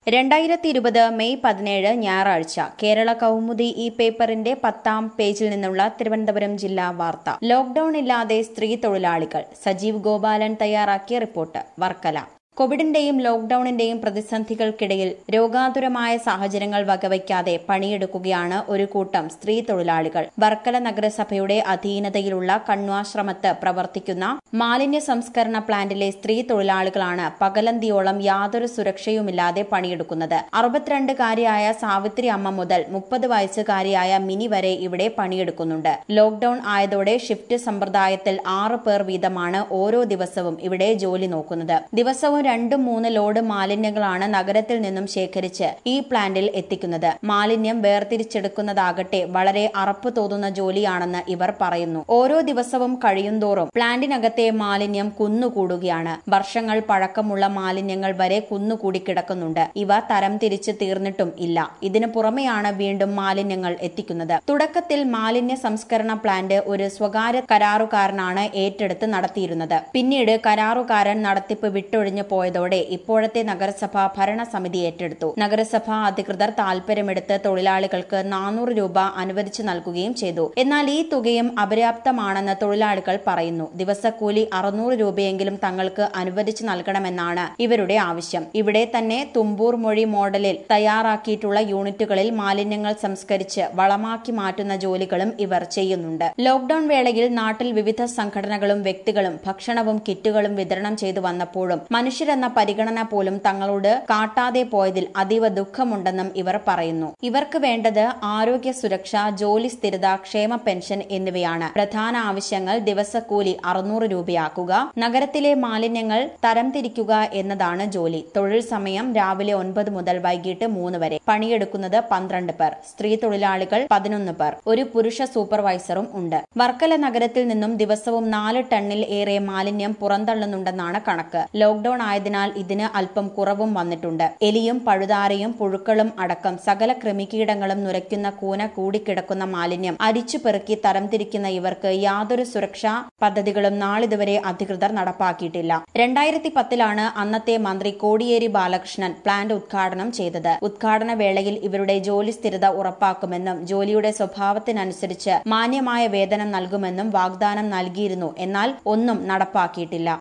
രണ്ടായിരത്തി ഇരുപത് മെയ് പതിനേഴ് ഞായറാഴ്ച കേരള കൗമുദി ഈ പേപ്പറിന്റെ പത്താം പേജിൽ നിന്നുള്ള തിരുവനന്തപുരം ജില്ലാ വാർത്ത ലോക്ഡൌൺ ഇല്ലാതെ സ്ത്രീ തൊഴിലാളികൾ സജീവ് ഗോപാലൻ തയ്യാറാക്കിയ റിപ്പോർട്ട് വർക്കല കോവിഡിന്റെയും ലോക്ഡൌണിന്റെയും പ്രതിസന്ധികൾക്കിടയിൽ രോഗാതുരമായ സാഹചര്യങ്ങൾ വകവയ്ക്കാതെ പണിയെടുക്കുകയാണ് ഒരു കൂട്ടം സ്ത്രീ തൊഴിലാളികൾ വർക്കല നഗരസഭയുടെ അധീനതയിലുള്ള കണ്വാശ്രമത്ത് പ്രവർത്തിക്കുന്ന മാലിന്യ സംസ്കരണ പ്ലാന്റിലെ സ്ത്രീ തൊഴിലാളികളാണ് പകലന്തിയോളം യാതൊരു സുരക്ഷയുമില്ലാതെ പണിയെടുക്കുന്നത് അറുപത്തിരണ്ടുകാരിയായ സാവിത്രി അമ്മ മുതൽ മുപ്പത് വയസ്സുകാരിയായ മിനി വരെ ഇവിടെ പണിയെടുക്കുന്നുണ്ട് ലോക്ഡൌൺ ആയതോടെ ഷിഫ്റ്റ് സമ്പ്രദായത്തിൽ ആറ് പേർ വീതമാണ് ഓരോ ദിവസവും ഇവിടെ ജോലി നോക്കുന്നത് ദിവസവും രണ്ടും മൂന്ന് ലോഡ് മാലിന്യങ്ങളാണ് നഗരത്തിൽ നിന്നും ശേഖരിച്ച് ഈ പ്ലാന്റിൽ എത്തിക്കുന്നത് മാലിന്യം വേർതിരിച്ചെടുക്കുന്നതാകട്ടെ വളരെ അറപ്പ് തോന്നുന്ന ജോലിയാണെന്ന് ഇവർ പറയുന്നു ഓരോ ദിവസവും കഴിയുന്തോറും പ്ലാന്റിനകത്തെ മാലിന്യം കുന്നുകൂടുകയാണ് വർഷങ്ങൾ പഴക്കമുള്ള മാലിന്യങ്ങൾ വരെ കുന്നുകൂടി കിടക്കുന്നുണ്ട് ഇവ തരം തിരിച്ച് തീർന്നിട്ടും ഇല്ല ഇതിനു പുറമെയാണ് വീണ്ടും മാലിന്യങ്ങൾ എത്തിക്കുന്നത് തുടക്കത്തിൽ മാലിന്യ സംസ്കരണ പ്ലാന്റ് ഒരു സ്വകാര്യ കരാറുകാരനാണ് ഏറ്റെടുത്ത് നടത്തിയിരുന്നത് പിന്നീട് കരാറുകാരൻ നടത്തിപ്പ് വിട്ടൊഴിഞ്ഞു പോയതോടെ ഇപ്പോഴത്തെ നഗരസഭ ഭരണസമിതി ഏറ്റെടുത്തു നഗരസഭാ അധികൃതർ താൽപര്യമെടുത്ത് തൊഴിലാളികൾക്ക് നാനൂറ് രൂപ അനുവദിച്ചു നൽകുകയും ചെയ്തു എന്നാൽ ഈ തുകയും അപര്യാപ്തമാണെന്ന് തൊഴിലാളികൾ പറയുന്നു ദിവസക്കൂലി അറുന്നൂറ് രൂപയെങ്കിലും തങ്ങൾക്ക് അനുവദിച്ചു നൽകണമെന്നാണ് ഇവരുടെ ആവശ്യം ഇവിടെ തന്നെ തുമ്പൂർ മൊഴി മോഡലിൽ തയ്യാറാക്കിയിട്ടുള്ള യൂണിറ്റുകളിൽ മാലിന്യങ്ങൾ സംസ്കരിച്ച് വളമാക്കി മാറ്റുന്ന ജോലികളും ഇവർ ചെയ്യുന്നുണ്ട് ലോക്ഡൌൺ വേളയിൽ നാട്ടിൽ വിവിധ സംഘടനകളും വ്യക്തികളും ഭക്ഷണവും കിറ്റുകളും വിതരണം ചെയ്തു വന്നപ്പോഴും മനുഷ്യരെന്ന പരിഗണന പോലും തങ്ങളോട് കാട്ടാതെ പോയതിൽ അതീവ ദുഃഖമുണ്ടെന്നും ഇവർ പറയുന്നു ഇവർക്ക് വേണ്ടത് ആരോഗ്യ സുരക്ഷ ജോലി സ്ഥിരത ക്ഷേമ പെൻഷൻ എന്നിവയാണ് പ്രധാന ആവശ്യങ്ങൾ ദിവസക്കൂലി അറുന്നൂറ് രൂപയാക്കുക നഗരത്തിലെ മാലിന്യങ്ങൾ തരംതിരിക്കുക എന്നതാണ് ജോലി തൊഴിൽ സമയം രാവിലെ ഒൻപത് മുതൽ വൈകിട്ട് മൂന്ന് വരെ പണിയെടുക്കുന്നത് പന്ത്രണ്ട് പേർ സ്ത്രീ തൊഴിലാളികൾ പതിനൊന്ന് പേർ ഒരു പുരുഷ സൂപ്പർവൈസറും ഉണ്ട് വർക്കല നഗരത്തിൽ നിന്നും ദിവസവും നാല് ടണ്ണിൽ ഏറെ മാലിന്യം പുറന്തള്ളുന്നുണ്ടെന്നാണ് കണക്ക് ലോക്ഡൌൺ ആയതിനാൽ ഇതിന് അല്പം കുറവും വന്നിട്ടുണ്ട് എലിയും പഴുതാരയും പുഴുക്കളും അടക്കം സകല കൃമികീടങ്ങളും നുരയ്ക്കുന്ന കൂന കൂടിക്കിടക്കുന്ന മാലിന്യം അരിച്ചു പെറുക്കി തരംതിരിക്കുന്ന ഇവർക്ക് യാതൊരു സുരക്ഷാ പദ്ധതികളും നാളിതുവരെ അധികൃതർ നടപ്പാക്കിയിട്ടില്ല രണ്ടായിരത്തി പത്തിലാണ് അന്നത്തെ മന്ത്രി കോടിയേരി ബാലകൃഷ്ണൻ പ്ലാന്റ് ഉദ്ഘാടനം ചെയ്തത് ഉദ്ഘാടന വേളയിൽ ഇവരുടെ ജോലി സ്ഥിരത ഉറപ്പാക്കുമെന്നും ജോലിയുടെ സ്വഭാവത്തിനനുസരിച്ച് മാന്യമായ വേതനം നൽകുമെന്നും വാഗ്ദാനം നൽകിയിരുന്നു എന്നാൽ ഒന്നും നടപ്പാക്കിയിട്ടില്ല